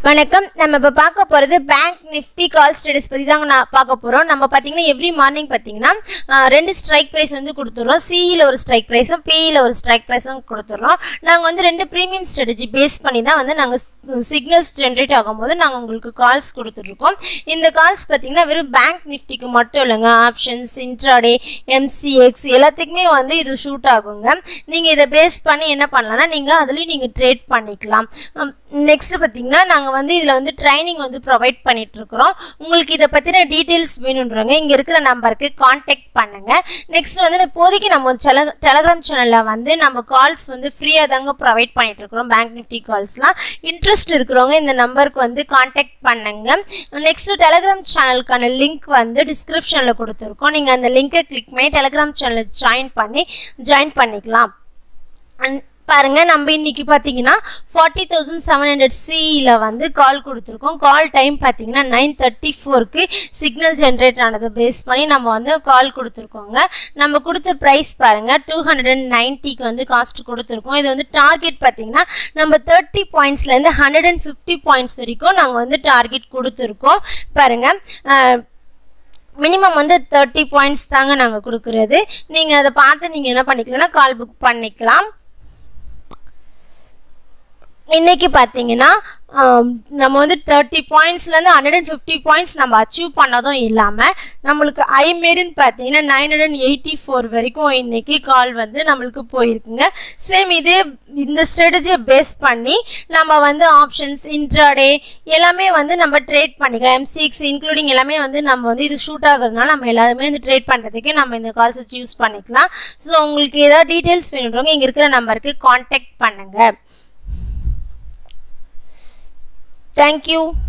வணக்கம் நம்ம இப்போ பார்க்க போகிறது பேங்க் நிஃப்டி கால் ஸ்டடிஸ் பற்றி தாங்க நான் பார்க்க போகிறோம் நம்ம பார்த்தீங்கன்னா எவ்ரி மார்னிங் பார்த்தீங்கன்னா ஆஹ், ரெண்டு ஸ்ட்ரைக் ப்ரைஸ் வந்து கொடுத்துட்றோம் சிஇயில் ஒரு ஸ்ட்ரைக் ப்ரைஸும் பிஇயில் ஒரு ஸ்ட்ரைக் ப்ரைஸும் கொடுத்துட்றோம் நாங்கள் வந்து ரெண்டு ப்ரீமியம் ஸ்ட்ராட்டஜி பேஸ் பண்ணி தான் வந்து நாங்கள் சிக்னல்ஸ் ஜென்ரேட் ஆகும்போது நாங்கள் உங்களுக்கு கால்ஸ் கொடுத்துட்ருக்கோம் இந்த கால்ஸ் பார்த்தீங்கன்னா வெறும் பேங்க் நிஃப்டிக்கு மட்டும் இல்லைங்க ஆப்ஷன்ஸ் இன்ட்ராடே எம்சிஎக்ஸ் எல்லாத்துக்குமே வந்து இது ஷூட் ஆகுங்க நீங்கள் இதை பேஸ் பண்ணி என்ன பண்ணலாம்னா நீங்கள் அதுலேயும் நீங்கள் ட்ரேட் பண்ணிக்கலாம் நெக்ஸ்ட் பார்த்தீங்கன்னா நாங்கள் வந்து இதில் வந்து ட்ரைனிங் வந்து ப்ரொவைட் பண்ணிட்டு இருக்கிறோம் உங்களுக்கு இதை பற்றின டீட்டெயில்ஸ் வேணுன்றவங்க இங்கே இருக்கிற நம்பருக்கு காண்டாக்ட் பண்ணுங்க நெக்ஸ்ட் வந்து இப்போதைக்கு நம்ம டெல டெலகிராம் சேனலில் வந்து நம்ம கால்ஸ் வந்து ஃப்ரீயாக தாங்க ப்ரொவைட் பண்ணிட்டு இருக்கிறோம் பேங்க் நிஃப்டி கால்ஸ்லாம் இன்ட்ரெஸ்ட் இருக்கிறவங்க இந்த நம்பருக்கு வந்து காண்டாக்ட் பண்ணுங்க நெக்ஸ்ட் டெலகிராம் சேனலுக்கான லிங்க் வந்து டிஸ்கிரிப்ஷனில் கொடுத்துருக்கோம் நீங்கள் அந்த லிங்கை கிளிக் பண்ணி டெலகிராம் சேனலில் ஜாயின் பண்ணி ஜாயின் பண்ணிக்கலாம் And பாருங்க நம்ம இன்னைக்கு பார்த்தீங்கன்னா ஃபார்ட்டி தௌசண்ட் செவன் ஹண்ட்ரட் சியில் வந்து கால் கொடுத்துருக்கோம் கால் டைம் பார்த்தீங்கன்னா நைன் தேர்ட்டி ஃபோருக்கு சிக்னல் ஜென்ரேட் ஆனதை பேஸ் பண்ணி நம்ம வந்து கால் கொடுத்துருக்கோங்க நம்ம கொடுத்த ப்ரைஸ் பாருங்க டூ ஹண்ட்ரட் அண்ட் நைன்ட்டிக்கு வந்து காஸ்ட் கொடுத்துருக்கோம் இது வந்து டார்கெட் பார்த்தீங்கன்னா நம்ம தேர்ட்டி பாயிண்ட்ஸ்லேருந்து ஹண்ட்ரட் அண்ட் ஃபிஃப்டி பாயிண்ட்ஸ் வரைக்கும் நாங்கள் வந்து டார்கெட் கொடுத்துருக்கோம் பாருங்க அஹ், மினிமம் வந்து தேர்ட்டி பாயிண்ட்ஸ் தாங்க நாங்கள் கொடுக்குறது நீங்கள் அதை பார்த்து நீங்கள் என்ன பண்ணிக்கலாம்னா கால் புக் பண்ணிக்கலாம் இன்னைக்கு பார்த்தீங்கன்னா ஆம், நம்ம வந்து தேர்ட்டி பாயிண்ட்ஸ்லேருந்து ஹண்ட்ரட் அண்ட் ஃபிஃப்டி பாயிண்ட்ஸ் நம்ம அச்சீவ் பண்ணதும் இல்லாமல் நம்மளுக்கு ஐமேடுன்னு பார்த்தீங்கன்னா nine hundred and eighty four வரைக்கும் இன்னைக்கு கால் வந்து நம்மளுக்கு போயிருக்குங்க சேம் இதே இந்த ஸ்ட்ராட்டஜியை பேஸ் பண்ணி நம்ம வந்து ஆப்ஷன்ஸ் இன்ட்ராடே எல்லாமே வந்து நம்ம ட்ரேட் பண்ணிக்கலாம் எம் சிக்ஸ் இன்க்ளூடிங் எல்லாமே வந்து நம்ம வந்து இது ஷூட் ஆகுறதுனால நம்ம எல்லாருமே வந்து ட்ரேட் பண்ணுறதுக்கு நம்ம இந்த கால்ஸ் வச்சு யூஸ் பண்ணிக்கலாம் ஸோ உங்களுக்கு ஏதாவது டீட்டெயில்ஸ் வேணுன்றவங்க இங்கே இருக்கிற நம்பருக்கு காண்டாக்ட் பண்ணுங்கள் Thank you.